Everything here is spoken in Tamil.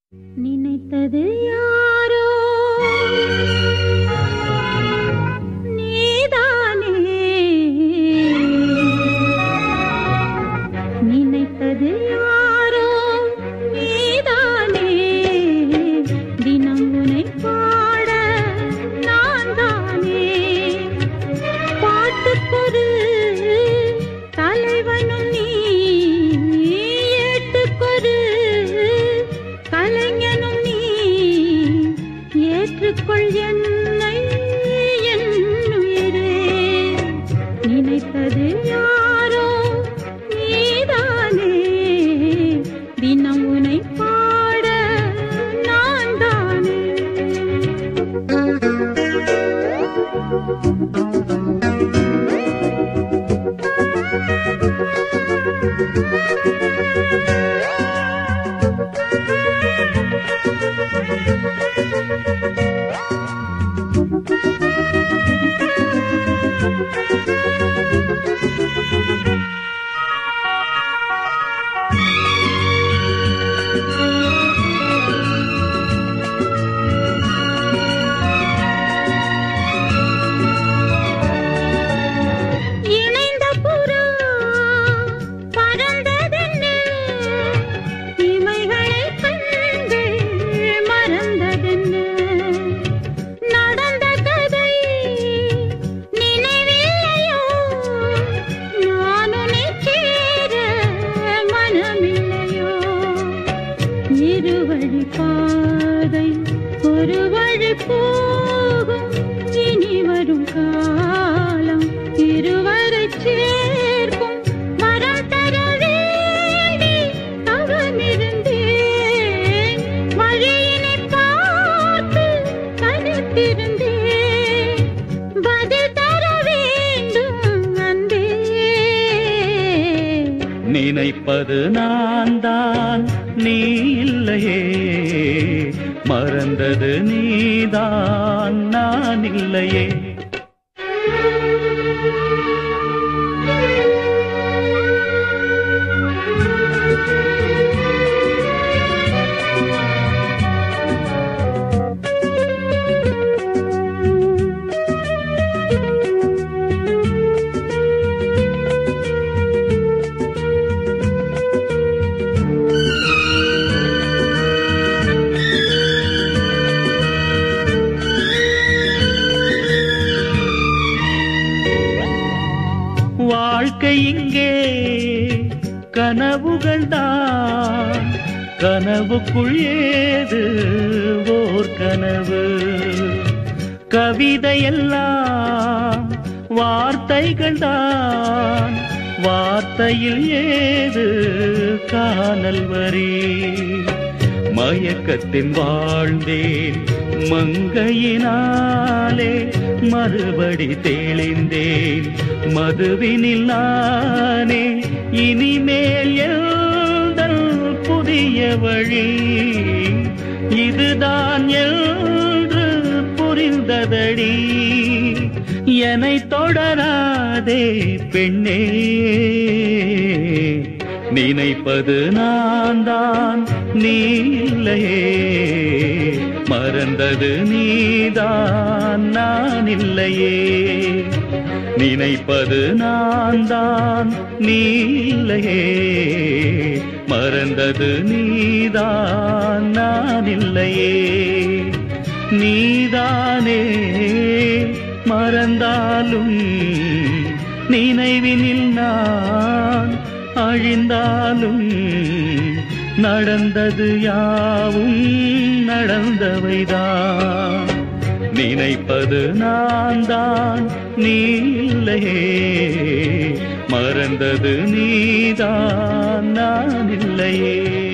நினைத்தது யாரோ நீதானே நினைத்தது யாரோ நீதானே தினம் உனை பாட நான் தானே பாட்டுக்கொரு தலைவனும் நீ ஏட்டுக்கொரு கலைஞனும் நீ ஏற்றுக்கொள் என்னை என் உயிரே நினைத்தது யாரோ நீதானே தினம் உனை பாட நான் தானே இணைந்த புறா பறந்ததென்ன இமைகளை கண்கள் மறந்ததென்ன நடந்த கதை நினைவில்லையோ நான் உன்னை சேர மனமில்லையோ இருவழி பாதை ஒரு வழி போகும் இனி வரும் காலம் இருவரை சேர்க்கும் வரம் தர வேண்டி தவமிருந்தேன் வழியினை பார்த்து தனித்திருந்தேன் பதில் தர வேண்டும் அன்பே நினைப்பது நான் தான் நீ இல்லையே மறந்தது நீதான் நான் இல்லையே வாழ்க்கை இங்கே கனவுகள் தான் கனவுக்குள் ஏது ஓர் கனவு கவிதையெல்லாம் வார்த்தைகள் தான் வார்த்தையில் ஏது காணல் வரி மயக்கத்தின் வாழ்ந்தேன் மங்கையினாலே மறுபடி தெளிந்தேன் மதுவினில் நானே இனிமேல் எழுதல் புதிய வழி இதுதான் என்று புரிந்ததடி என்னை தொடராதே பெண்ணே நினைப்பது நான் தான் நீ இல்லையே மறந்தது நீதான் நான் இல்லையே நினைப்பது நான் தான் நீ இல்லையே மறந்தது நீதான் நான் இல்லையே நீதானே மறந்தாலும் நினைவினில் நான் அழிந்தாலும் நடந்தது யாவும் நடந்தவைதான் நினைப்பது நான் தான் நீ இல்லையே மறந்தது நீதான் நான் இல்லையே